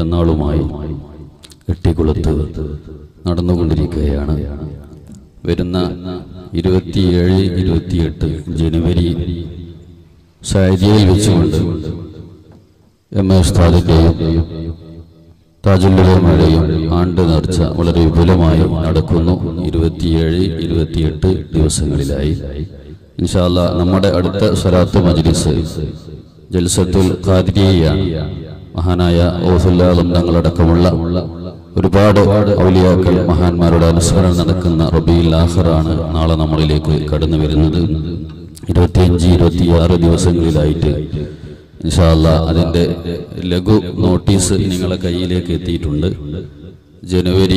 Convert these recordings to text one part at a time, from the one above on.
പെരുന്നാളുമായി എട്ടിക്കുളത്ത് നടന്നുകൊണ്ടിരിക്കുകയാണ് വരുന്ന ഇരുപത്തിയേഴ് ഇരുപത്തിയെട്ട് ജനുവരി സാരിയയിൽ വെച്ചുകൊണ്ട് എം എ ഉസ്താദിന്റെയും താജുല്ലുകളുടെയും ആണ്ട് നേർച്ച വളരെ വിപുലമായി നടക്കുന്നു ഇരുപത്തിയേഴ് ഇരുപത്തിയെട്ട് ദിവസങ്ങളിലായി ഇൻഷാല്ല നമ്മുടെ അടുത്ത സ്വലാത്ത് മജ്ലിസ് ജൽസത്തുൽ ഖാദിരിയ മഹാനായ ഓസുല്ലാദം തങ്ങളടക്കമുള്ള ഒരുപാട് ഔലിയാക്കൾ മഹാന്മാരുടെ അനുസ്മരണം നടക്കുന്ന റബിയിൽ ആഖറാണ് നാളെ നമ്മളിലേക്ക് കടന്നു വരുന്നത് ഇരുപത്തിയഞ്ച് ഇരുപത്തിയാറ് ദിവസങ്ങളിലായിട്ട് ഇൻഷാല്ല അതിന്റെ ലഘു നോട്ടീസ് നിങ്ങളെ കയ്യിലേക്ക് എത്തിയിട്ടുണ്ട് ജനുവരി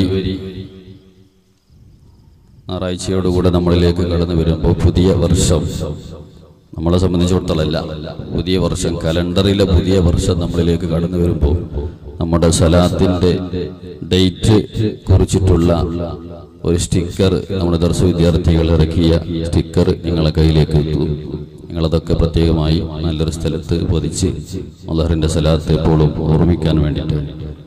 ഞായറാഴ്ചയോടുകൂടെ നമ്മളിലേക്ക് കടന്നു വരുമ്പോൾ പുതിയ വർഷം നമ്മളെ സംബന്ധിച്ചിടത്തോളമല്ല പുതിയ വർഷം കലണ്ടറിലെ പുതിയ വർഷം നമ്മളിലേക്ക് കടന്നു വരുമ്പോൾ നമ്മുടെ സലാത്തിന്റെ ഡേറ്റ് കുറിച്ചിട്ടുള്ള ഒരു സ്റ്റിക്കർ നമ്മുടെ ദർശ വിദ്യാർത്ഥികൾ ഇറക്കിയ സ്റ്റിക്കർ നിങ്ങളെ കയ്യിലേക്ക് എത്തും നിങ്ങളതൊക്കെ പ്രത്യേകമായി നല്ലൊരു സ്ഥലത്ത് പതിച്ച് അള്ളാഹറിന്റെ സലാത്ത് എപ്പോഴും ഓർമ്മിക്കാൻ വേണ്ടിയിട്ട്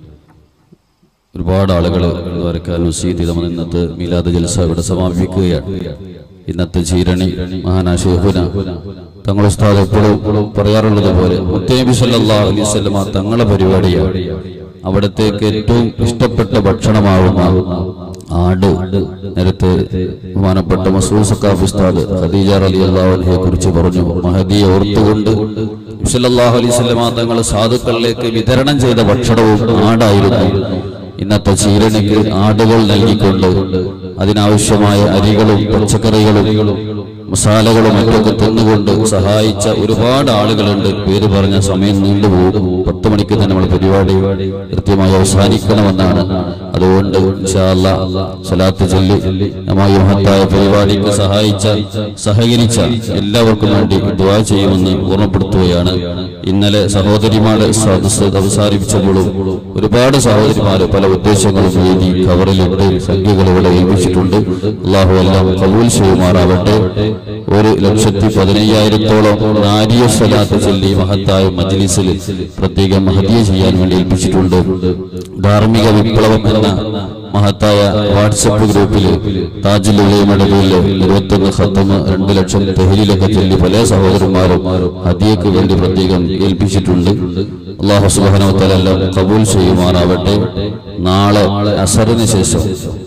ഒരുപാട് ആളുകൾ വരക്കാൻ ഉസീതി നമ്മൾ ഇന്നത്തെ മീലാദ് ജൽസ ഇവിടെ സമാപിക്കുകയാണ് ഇന്നത്തെ ചീരണി മഹാനാശേഹുന തങ്ങൾ ഉസ്താദ് എപ്പോഴും പറയാറുള്ളത് പോലെ മുത്തനബി സല്ലല്ലാഹു അലൈഹി വസല്ലമ തങ്ങളെ പരിപാടിയാണ് അവിടത്തേക്ക് ഏറ്റവും ഇഷ്ടപ്പെട്ട ഭക്ഷണമാവുന്ന ആട് നേരത്തെ ബഹുമാനപ്പെട്ട മസൂദ് സക്കാഫ് ഉസ്താദ് ഖദീജ റളിയല്ലാഹു അൻഹയെ കുറിച്ച് പറഞ്ഞു മഹദിയെ ഓർത്തുകൊണ്ട് സല്ലല്ലാഹു അലൈഹി വസല്ലമ തങ്ങൾ സാധുക്കളിലേക്ക് വിതരണം ചെയ്ത ഭക്ഷണവും ആടായിരുന്നു ഇന്നത്തെ ചീരണിക്ക് ആടുകൾ നൽകിക്കൊണ്ട് അതിനാവശ്യമായ അരികളും പച്ചക്കറികളും മസാലകളും മറ്റൊക്കെ തിന്നുകൊണ്ട് സഹായിച്ച ഒരുപാട് ആളുകളുണ്ട് പേര് പറഞ്ഞ സമയം നീണ്ടുപോകും പത്ത് മണിക്ക് തന്നെ നമ്മൾ പരിപാടി കൃത്യമായി അവസാനിക്കണമെന്നാണ് അതുകൊണ്ട് ഇൻഷാ അല്ലാ സലാത്ത് ചൊല്ലി നമ്മ മഹത്തായ പരിപാടിക്ക് സഹായിച്ച സഹകരിച്ച എല്ലാവർക്കും വേണ്ടി ദുആ ചെയ്യുമെന്ന് ഓർമ്മപ്പെടുത്തുകയാണ് ഇന്നലെ സഹോദരിമാരുടെ സദസ് അവസാനിപ്പിച്ചപ്പോഴും ഒരുപാട് സഹോദരിമാര് പല ഉദ്ദേശങ്ങളും എഴുതി കവറിലിട്ട് സംഖ്യകൾ ഇവിടെ ഏൽപ്പിച്ചിട്ടുണ്ട് അള്ളാഹു എല്ലാം കബൂൽ ചെയ്യുമാറാവട്ടെ ഒരു ലക്ഷത്തി പതിനയ്യായിരത്തോളം നാരിയ സ്വലാത്ത് ചൊല്ലി മഹത്തായ മജ്ലിസിൽ പ്രത്യേകം മഹദിയ ചെയ്യാൻ വേണ്ടി ഏൽപ്പിച്ചിട്ടുണ്ട് ധാർമ്മിക വിപ്ലവം എന്ന മഹത്തായ വാട്സപ്പ് ഗ്രൂപ്പിൽ താജുലുലയുടെ കീഴിൽ ഇരുപത്തൊന്ന് ഖത്തമ് രണ്ട് ലക്ഷം തെഹലിലൊക്കെ ചൊല്ലി പല സഹോദരന്മാരും ഹദിയക്ക് വേണ്ടി പ്രത്യേകം ഏൽപ്പിച്ചിട്ടുണ്ട് അള്ളാഹു സുബാനോത്തലെല്ലാം കബൂൽ ചെയ്യുമാറാവട്ടെ നാളെ അസറിന് ശേഷം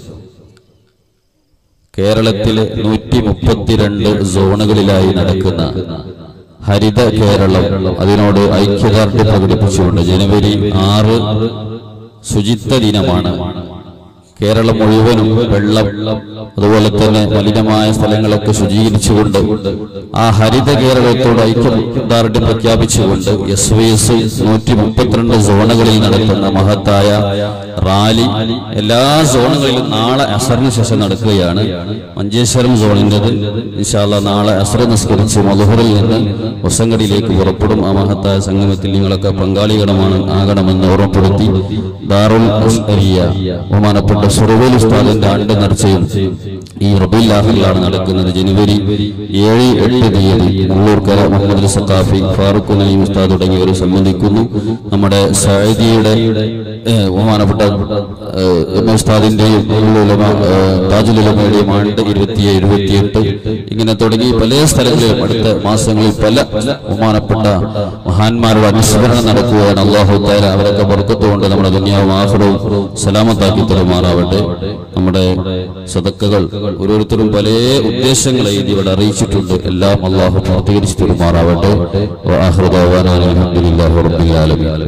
കേരളത്തിലെ നൂറ്റി മുപ്പത്തിരണ്ട് സോണുകളിലായി നടക്കുന്ന ഹരിത കേരളം അതിനോട് ഐക്യദാർഢ്യം പ്രകടിപ്പിച്ചുകൊണ്ട് ജനുവരി ആറ് ശുചിത്വ ദിനമാണ് കേരളം മുഴുവനും വെള്ളം അതുപോലെ തന്നെ മലിനമായ സ്ഥലങ്ങളൊക്കെ ശുചീകരിച്ചുകൊണ്ട് ആ ഹരിത കേരളത്തോട് ഐക്യദാർഢ്യം പ്രഖ്യാപിച്ചുകൊണ്ട് എസ് വി എസ് നൂറ്റി മുപ്പത്തിരണ്ട് സോണുകളിൽ നടത്തുന്ന മഹത്തായ റാലി എല്ലാ സോണുകളിലും നാളെ അസറിന് ശേഷം നടക്കുകയാണ് മഞ്ചേശ്വരം സോണിൻ്റെത് ഇൻഷാല്ല നാളെ അസർ നിസ്കരിച്ച് മധുഹറിൽ നിന്ന് വസങ്കടിയിലേക്ക് പുറപ്പെടും ആ മഹത്തായ സംഗമത്തിൽ നിങ്ങളൊക്കെ പങ്കാളികളമാണ് ആകണമെന്ന് ഓർമ്മപ്പെടുത്തി ദാറുൽ അസ്അരിയ ബഹുമാനപ്പെട്ട സുറവേൽ ഉസ്താദിന്റെ ആണ്ട് നേർച്ചയും ഈ റബില്ലാഹിലാണ് നടക്കുന്നത് ജനുവരി ഏഴ് എട്ട് തീയതി മുള്ളൂർക്കര മുഹമ്മദ് സഖാഫി ഫാറൂഖ് നലീം ഉസ്താദ് തുടങ്ങിയവർ സംബന്ധിക്കുന്നു നമ്മുടെ സൈദിയുടെ ഏഹ്, ബഹുമാനപ്പെട്ട ഏഹ്, എം എ ഉസ്താദിന്റെയും ഉലുലമ, ഏഹ്, താജുൽ ഉലമയുടെയും ആണ്ട് ഇരുപത്തിയേഴ് ഇരുപത്തിയെട്ട് ഇങ്ങനെ തുടങ്ങി പല സ്ഥലങ്ങളിലും അടുത്ത മാസങ്ങളിൽ പല ബഹുമാനപ്പെട്ട മഹാന്മാരുടെ അനുസ്മരണം നടക്കുകയാണ് അള്ളാഹു താര അവരൊക്കെ പുറത്തുകൊണ്ട് നമ്മുടെ ദുനിയാവും ആഹ്റവും സലാമത്താക്കി തരുമാറാവട്ടെ നമ്മുടെ സദക്കകൾ ഓരോരുത്തരും പല ഉദ്ദേശങ്ങൾ എഴുതി ഇവിടെ അറിയിച്ചിട്ടുണ്ട് എല്ലാം അള്ളാഹു പൂർത്തീകരിച്ചു തരുമാറാവട്ടെ വാഹൃദാവാനാ അൽഹംദുലില്ലാഹി റബ്ബിൽ ആലമീൻ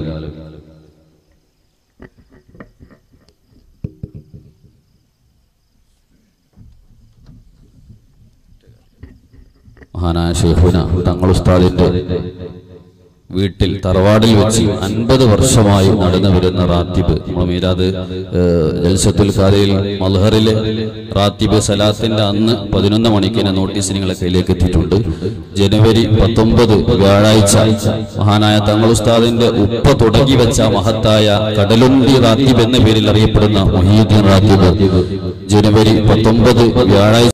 മഹാനായ ഷെയ്ഖുന തങ്ങൾ ഉസ്താദിന്റെ വീട്ടിൽ തറവാടിൽ വെച്ച് അൻപത് വർഷമായി നടന്നു വരുന്ന റാത്തിബ് നമ്മൾ മീരാത് ജൽസത്തുൽ ഖാദയിൽ മൽഹറിലെ റാത്തിബ് സലാത്തിന്റെ അന്ന് പതിനൊന്ന് മണിക്കിന് നോട്ടീസ് നിങ്ങളെ കയ്യിലേക്ക് എത്തിയിട്ടുണ്ട് ജനുവരി പത്തൊമ്പത് വ്യാഴാഴ്ച മഹാനായ തങ്ങൾ ഉസ്താദിന്റെ ഉപ്പ തുടങ്ങി വെച്ച മഹത്തായ കടലുണ്ടി റാത്തിബ് എന്ന പേരിൽ അറിയപ്പെടുന്ന മൊഹീദ്ദീൻ റാത്തിബ് ജനുവരി പത്തൊമ്പത് വ്യാഴാഴ്ച